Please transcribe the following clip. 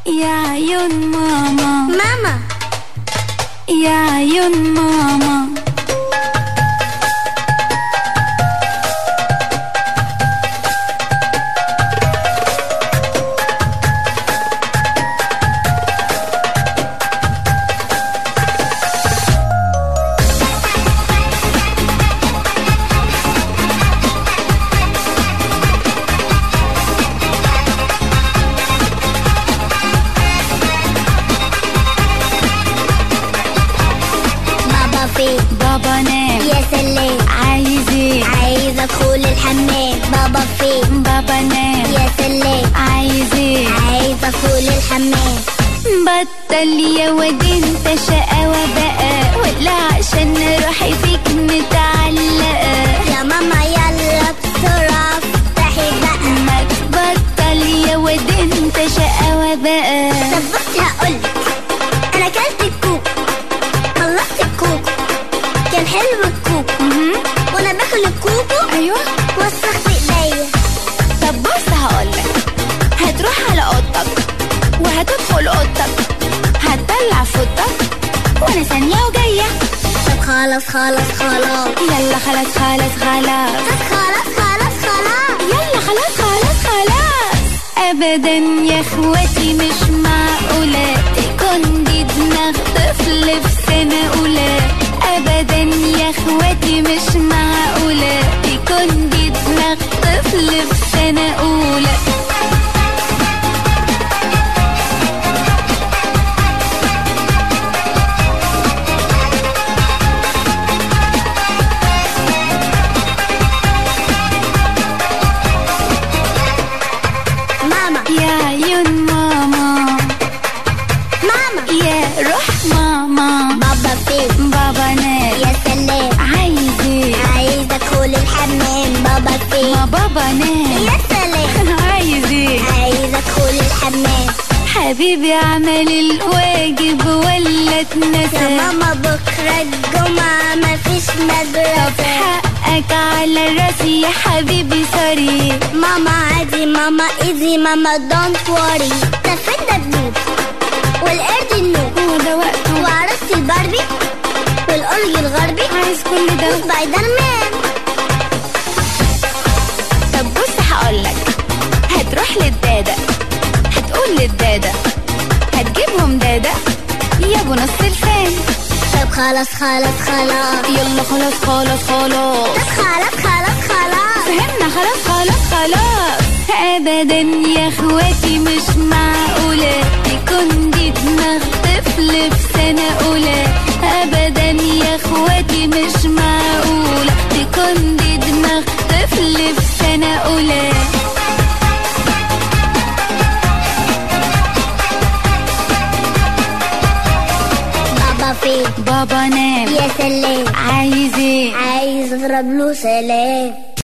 يا عيون ماما ماما يا عيون ماما بابا فين بابا نام يا سلام عايز ايه عايز ادخل الحمام بابا فين بابا نام يا سلام عايز ايه عايز ادخل الحمام بطل يا واد انت شقاوة بقى ولا عشان روحي فيك متعلقة يا ماما يلا بسرعة افتحي بقى ما تبطل يا واد انت شقاوة بقى طب بصي هقولك انا اكلت الكوك خلصت الكوكو كان حلو الكوكو مهم. وانا باكل الكوكو ايوه وسخت ايديا طب بص هقولك هتروح على اوضتك وهتدخل اوضتك هتدلع فوتك وانا ثانية وجاية طب خلاص خلاص خلاص يلا خلاص خلاص خلاص طب خلاص خلاص خلاص يلا خلاص خلاص خلاص ابدا يا اخواتي مش معقولة تكون دي دماغ طفل في سنة اولى ابدا يا اخواتي مش معقولة تكون دي دماغ طفل في سنة اولى ماما يا عيون ماما ماما يا روح ماما بابا فين بابا نام يا سلام عايز ايه عايز ادخل الحمام بابا ما فين بابا نام يا سلام عايز ايه عايز ادخل الحمام حبيبي عمل الواجب ولا يا اتنسى ماما بكرة الجمعة مفيش طب مدرسة حقك على راسي يا حبيبي سوري ماما عادي ماما ايزي ماما دونت وري ده فين دبدوب والقرد النوب هو ده وقته وعروسة الباربي والأورج الغربي عايز كل ده وسبايدر مان طب بص هقولك هتروح للدادة هتقول للدادة هتجيبهم دادة يا ابو نص الفان طب خلاص خلاص خلاص يلا خلاص خلاص خلاص طب خلاص خلاص خلاص فهمنا خلاص خلاص خلاص ابدا يا اخواتي مش معقولة تكون دي دماغ طفل في سنة اولى ابدا يا اخواتي مش معقولة تكون دي دماغ طفل في سنة اولى بابا فين بابا نام يا سلام عايز ايه عايز اضرب له سلام